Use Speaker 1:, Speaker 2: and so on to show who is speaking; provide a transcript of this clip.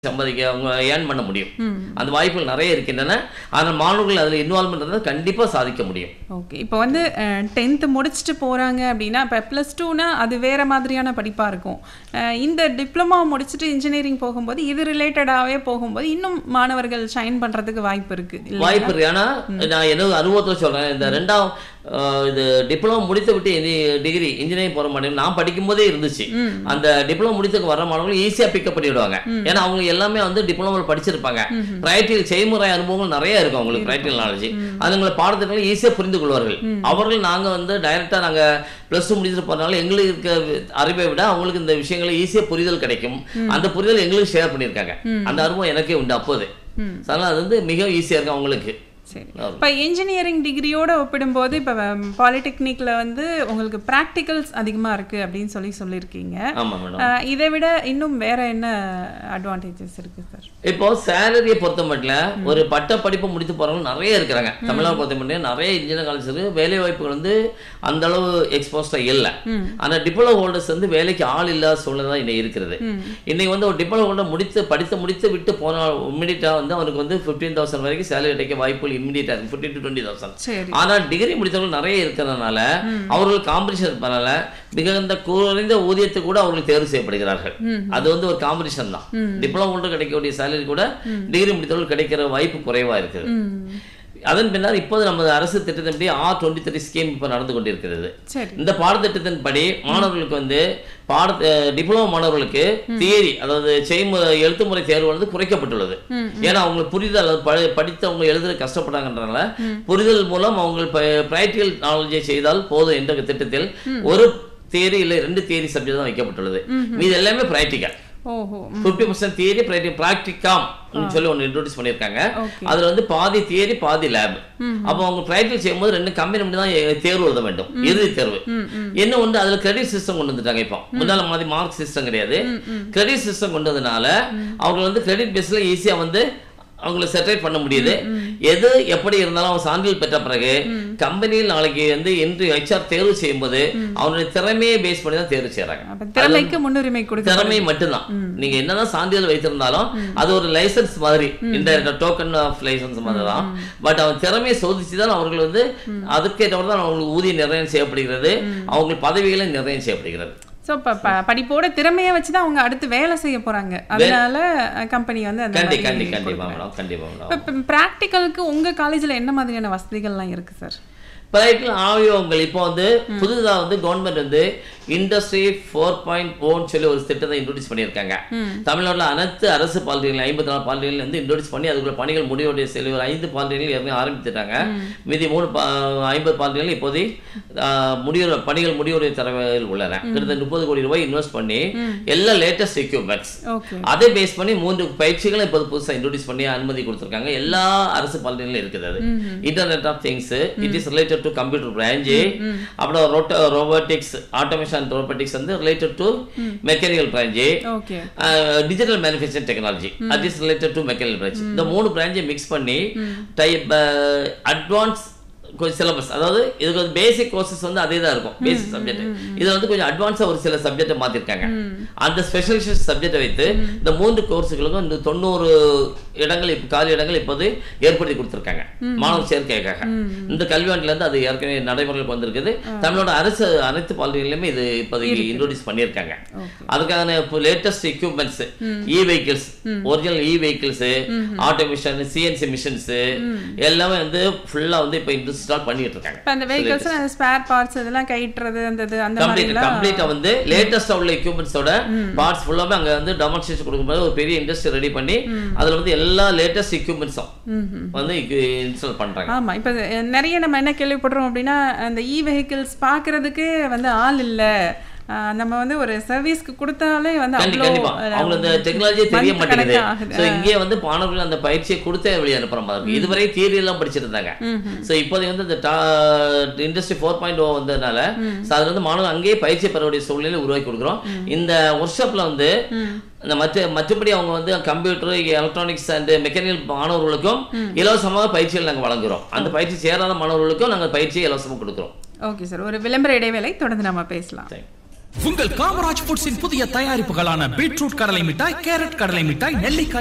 Speaker 1: சம்பாதிக்க அவங்க ஏர்ன் பண்ண முடியும் அந்த வாய்ப்புகள் நிறைய இருக்கின்றன ஆனால் மாணவர்கள் அதில் இன்வால்மெண்ட் இருந்தால் கண்டிப்பாக சாதிக்க முடியும்
Speaker 2: ஓகே இப்போ வந்து டென்த்து முடிச்சுட்டு போகிறாங்க அப்படின்னா இப்போ ப்ளஸ் டூனா அது வேற மாதிரியான படிப்பாக இருக்கும் அஹ், இந்த டிப்ளமா முடிச்சுட்டு இன்ஜினியரிங் போகும்போது இது ரிலேட்டடாகவே போகும்போது இன்னும் மாணவர்கள் ஷைன் பண்ணுறதுக்கு வாய்ப்பு இருக்குது
Speaker 1: வாய்ப்பு இருக்கு ஏன்னா நான் என்னோட அனுபவத்தில் சொல்றேன் இந்த ரெண்டாம் அஹ், இது டிப்ளமோ முடித்து விட்டு டிகிரி இன்ஜினியரிங் போகிற மாட்டேன் நான் படிக்கும் போதே இருந்துச்சு அந்த டிப்ளமோ முடித்துக்கு வர மாணவர்கள் ஈஸியாக பிக்கப் பண்ணிவிடுவாங்க ஏன்னா அவங்க எல்லாமே வந்து டிப்ளமோவில் படிச்சிருப்பாங்க ப்ராக்டிகல் செய்முறை அனுபவங்கள் நிறைய இருக்கும் அவங்களுக்கு ப்ராக்டிகல் நாலேஜ் அதுங்களை பாடத்திட்டங்களை ஈஸியாக புரிந்து கொள்வார்கள் அவர்கள் நாங்கள் வந்து டைரெக்டாக நாங்கள் ப்ளஸ் டூ முடிச்சுட்டு போறதுனால எங்களுக்கு இருக்க அறிவை விட அவங்களுக்கு இந்த விஷயங்களை ஈஸியாக புரிதல் கிடைக்கும் அந்த புரிதல் எங்களுக்கு ஷேர் பண்ணியிருக்காங்க அந்த அனுபவம் எனக்கே உண்டு அப்போது அதனால் அது வந்து மிக ஈஸியாக இருக்கும் அவங்களுக்கு
Speaker 2: சரி இப்போ இன்ஜினியரிங் டிகிரியோட ஒப்பிடும்போது இப்போ பாலிடெக்னிக்கில் வந்து உங்களுக்கு ப்ராக்டிகல்ஸ் அதிகமாக இருக்குது அப்படின்னு சொல்லி சொல்லியிருக்கீங்க
Speaker 1: ஆமாம் மேடம்
Speaker 2: அஹ், இதை விட இன்னும் வேற என்ன அட்வான்டேஜஸ் இருக்குது சார்
Speaker 1: இப்போ சேலரியை பொறுத்த மட்டும் ஒரு பட்ட படிப்பு முடித்து போறவங்க நிறைய இருக்கிறாங்க தமிழ்நாடு பொறுத்த மட்டும் நிறைய இன்ஜினியர் காலேஜ் இருக்கு வேலை வாய்ப்புகள் வந்து அந்த அளவு எக்ஸ்போஸ்டா இல்லை ஆனா டிப்ளமோ ஹோல்டர்ஸ் வந்து வேலைக்கு ஆள் இல்லாத சூழ்நிலை தான் இன்னைக்கு இருக்கிறது இன்னைக்கு வந்து ஒரு டிப்ளமோ ஹோல்டர் முடித்து படித்து முடித்து விட்டு போனால் இம்மிடியட்டா வந்து அவனுக்கு வந்து ஃபிஃப்டீன் தௌசண்ட் வரைக்கும் சேலரி கிடைக்க வாய்ப்புகள் இம்மிடியட்டா இருக்கு ஃபிஃப்டின் டு டுவெண்ட்டி தௌசண்ட்
Speaker 2: சரி
Speaker 1: ஆனா டிகிரி முடித்தவர்கள் நிறைய இருக்கிறதுனால அவர்கள் காம்படிஷன் இருப்பதனால மிகுந்த குறைந்த ஊதியத்தை கூட அவர்கள் தேர்வு செய்யப்படுகிறார்கள் அது வந்து ஒரு காம்படிஷன் தான் டிப்ளமோ ஒன்று கிடைக்கக்கூடிய சேலரி கூட டிகிரி முடித்தவர்கள் கிடைக்கிற வாய்ப்பு குறைவா இருக்குது அதன் பின்னர் இப்போது நமது அரசு திட்டத்தின்படி ஆர் டுவெண்ட்டி த்ரீ ஸ்கீம் இப்போ நடந்து கொண்டிருக்கிறது
Speaker 2: சரி
Speaker 1: இந்த பாடத்திட்டத்தின்படி மாணவர்களுக்கு வந்து பாட டிப்ளமோ மாணவர்களுக்கு தியரி அதாவது செய்முறை எழுத்துமுறை தேர்வு வந்து குறைக்கப்பட்டுள்ளது ஏன்னா அவங்களுக்கு புரிதல் அதாவது ப- படித்து அவங்க எழுத கஷ்டப்பட்டாங்கன்றனால புரிதல் மூலம் அவங்க ப்ராக்டிகல் நாலேஜை செய்தால் போதும் என்ற திட்டத்தில் ஒரு தியரி இல்லை ரெண்டு தியரி சப்ஜெக்ட் தான் வைக்கப்பட்டுள்ளது மீது எல்லாமே ப்ராக்டிக்கல்
Speaker 2: ஓஹோ
Speaker 1: ஃபிஃப்டி பர்சன்ட் தியரி ப்ராக்டிகாம் சொல்லி ஒன்று இன்ட்ரோடியூஸ் பண்ணியிருக்காங்க
Speaker 2: Okay.
Speaker 1: அதுல வந்து பாதி தியரி பாதி லேப் அப்போ அவங்க ப்ராக்டிகல் செய்யும்போது ரெண்டு கம்பெனி மட்டும் தான் எ- தேர்வு எழுத வேண்டும் இறுதி தேர்வு என்ன ஒன்று அதுல கிரெடிட் சிஸ்டம் கொண்டு வந்துட்டாங்க இப்போ முன்னால மாதிரி மார்க் சிஸ்டம் கிடையாது கிரெடிட் சிஸ்டம் கொண்டு வந்ததுனால அவங்க வந்து கிரெடிட் பேஸ்ல ஈஸியா வந்து அவங்கள செட்டரேட் பண்ண முடியுது எது எப்படி இருந்தாலும் அவன் சான்றிதழ் பெற்ற பிறகு கம்பெனியில் நாளைக்கு வந்து என்று ஹெச்ஆர் தேர்வு செய்யும்போது அவனுடைய திறமையை பேஸ் பண்ணி தான் தேர்வு செய்யறாங்க
Speaker 2: அப்போ திறமைக்கு முன்னுரிமை கொடுக்க
Speaker 1: திறமை மட்டும்தான் நீங்க என்னதான் சான்றிதழ் வைத்திருந்தாலும் அது ஒரு லைசன்ஸ் மாதிரி இந்த டோக்கன் ஆஃப் லைசன்ஸ் மாதிரி தான் பட் அவன் திறமையை சோதிச்சு தான் அவர்கள் வந்து அதுக்கேற்றவர் தான் அவங்களுக்கு ஊதியம் நிர்ணயம் செய்யப்படுகிறது அவங்களுக்கு பதவிகளை நிர்ணயம் செய்யப்படுகிறது
Speaker 2: ஸோ இப்போ படிப்போட திறமையை வச்சு தான் அவங்க அடுத்து வேலை செய்ய போறாங்க அதனால கம்பெனி வந்து அந்த
Speaker 1: கண்டி
Speaker 2: மாதிரி
Speaker 1: கண்டி கண்டிப்பா மேடம் கண்டிப்பா மேடம்
Speaker 2: இப்போ ப்ராக்டிக்கலுக்கு உங்க காலேஜ்ல என்ன மாதிரியான வசதிகள்லாம் இருக்கு சார்
Speaker 1: பிரைவேட்டில் ஆய்வகங்கள் இப்போ வந்து புதுதா வந்து கவர்மெண்ட் வந்து இண்டஸ்ட்ரி ஃபோர் பாயிண்ட் ஓன்னு சொல்லி ஒரு திட்டத்தை இன்ட்ரோடியூஸ் பண்ணியிருக்காங்க தமிழ்நாட்டில் அனைத்து அரசு பாலிட்டிகள் ஐம்பத்தி நாலு பாலிட்டிகள் வந்து இன்ட்ரோடியூஸ் பண்ணி அதுக்குள்ள பணிகள் முடிவுடைய செலவு ஒரு ஐந்து பாலிட்டிகள் ஏற்கனவே ஆரம்பித்துட்டாங்க மீதி மூணு பா- ஐம்பது பாலிட்டிகள் இப்போது முடிவு பணிகள் முடிவுடைய தரவில் உள்ளன கிட்டத்தட்ட முப்பது கோடி ரூபாய் இன்வெஸ்ட் பண்ணி எல்லா லேட்டஸ்ட் எக்யூப்மெண்ட்ஸ்
Speaker 2: ஓகே
Speaker 1: அதை பேஸ் பண்ணி மூன்று பயிற்சிகளும் இப்போது புதுசா இன்ட்ரோடியூஸ் பண்ணி அனுமதி கொடுத்துருக்காங்க எல்லா அரசு பள்ளிகளிலும் இருக்குது அது internet of things it is related to computer branch அப்புறம் ரோட்டோ ரோபோட்டிக்ஸ் ஆட்டோமேஷன் ரோபோட்டிக்ஸ் வந்து related to mechanical branch
Speaker 2: okay
Speaker 1: digital manufacturing technology அது is related to mechanical branch இந்த மூணு பிரான்ச்சை மிக்ஸ் பண்ணி டைப் அட்வான்ஸ் கொஞ்சம் சிலபஸ் அதாவது இதுக்கு வந்து பேசிக் கோர்சஸ் வந்து அதே தான் இருக்கும் பேசிக் சப்ஜெக்ட் இதில் வந்து கொஞ்சம் அட்வான்ஸாக ஒரு சில சப்ஜெக்டை மாற்றிருக்காங்க அந்த ஸ்பெஷலைசேஷன் சப்ஜெக்டை வைத்து இந்த மூன்று கோர்ஸுகளுக்கும் இந்த தொண்ணூறு இடங்கள் இப்போ காலி இடங்கள் இப்போது ஏற்படுத்தி கொடுத்துருக்காங்க மாணவர் சேர்க்கைக்காக இந்த கல்வியாண்டிலேருந்து அது ஏற்கனவே நடைமுறைக்கு வந்திருக்குது தமிழோட அரசு அனைத்து பள்ளிகளிலுமே இது இப்போதைக்கு இன்ட்ரோடியூஸ் பண்ணியிருக்காங்க அதுக்கான இப்போ latest equipments e vehicles original e vehicles automation CNC machines எல்லாமே வந்து ஃபுல்லா வந்து இப்போ இன்ஸ்டால் பண்ணிட்டு இருக்காங்க
Speaker 2: இப்போ அந்த வெஹிக்கல்ஸ் அந்த ஸ்பேர் பார்ட்ஸ் இதெல்லாம் கைட்டுறது அந்த இது அந்த
Speaker 1: கம்ப்ளீட்
Speaker 2: மாதிரிலாம்
Speaker 1: கம்ப்ளீட்டா வந்து லேட்டஸ்டா உள்ள எக்யூப்மெண்ட்ஸோட பார்ட்ஸ் ஃபுல்லாமே அங்க வந்து டெமான்ஸ்ட்ரேஷன் கொடுக்கும்போது ஒரு பெரிய இண்டஸ்ட்ரி ரெடி பண்ணி அதுல வந்து எல்லா லேட்டஸ்ட் எக்யூப்மெண்ட்ஸும் வந்து இன்ஸ்டால் பண்றாங்க
Speaker 2: ஆமா இப்போ நிறைய நம்ம என்ன கேள்விப்படுறோம் அப்படின்னா அந்த இ வெஹிக்கிள்ஸ் பார்க்கறதுக்கு வந்து ஆள் இல்ல ஆஹ் நம்ம வந்து ஒரு சர்வீஸ்க்கு கொடுத்தாலே வந்து
Speaker 1: கண்டி
Speaker 2: அவ்வளோ
Speaker 1: கண்டிப்பா அவங்க அந்த டெக்னாலஜியே தெரிய
Speaker 2: month
Speaker 1: மாட்டேங்குது
Speaker 2: கணக்கா ஆகுது.
Speaker 1: சோ இங்கே வந்து மாணவர்கள் அந்த பயிற்சியை கொடுத்தே வெளியே அனுப்புற மாதிரி இருக்கு இதுவரை தியரி எல்லாம் படிச்சிருந்தாங்க சோ இப்போதைக்கு வந்து இந்த இண்டஸ்ட்ரி ஃபோர் பாயிண்ட் ஓ வந்ததுனால so அதுல வந்து மாணவர்கள் அங்கேயே பயிற்சி பெறக்கூடிய சூழ்நிலை உருவாக்கி கொடுக்குறோம் இந்த ஒர்க் ஷாப்ல வந்து இந்த மற்ற மற்றபடி அவங்க வந்து கம்ப்யூட்டர் எலக்ட்ரானிக்ஸ் அண்ட் மெக்கானிக்கல் மாணவர்களுக்கும் இலவசமாக பயிற்சிகள் நாங்க வழங்குறோம் அந்த பயிற்சி சேராத மாணவர்களுக்கும் நாங்க பயிற்சியை இலவசமாக கொடுக்குறோம்
Speaker 2: ஓகே சார் ஒரு விளம்பர இடைவேளை தொடர்ந்து நம்ம பேசலாம்
Speaker 1: Thank you.
Speaker 3: உங்கள் காமராஜ் ஃபுட்ஸின் புதிய தயாரிப்புகளான பீட்ரூட் கடலை மிட்டாய் கேரட் கடலை மிட்டாய் நெல்லிக்காய்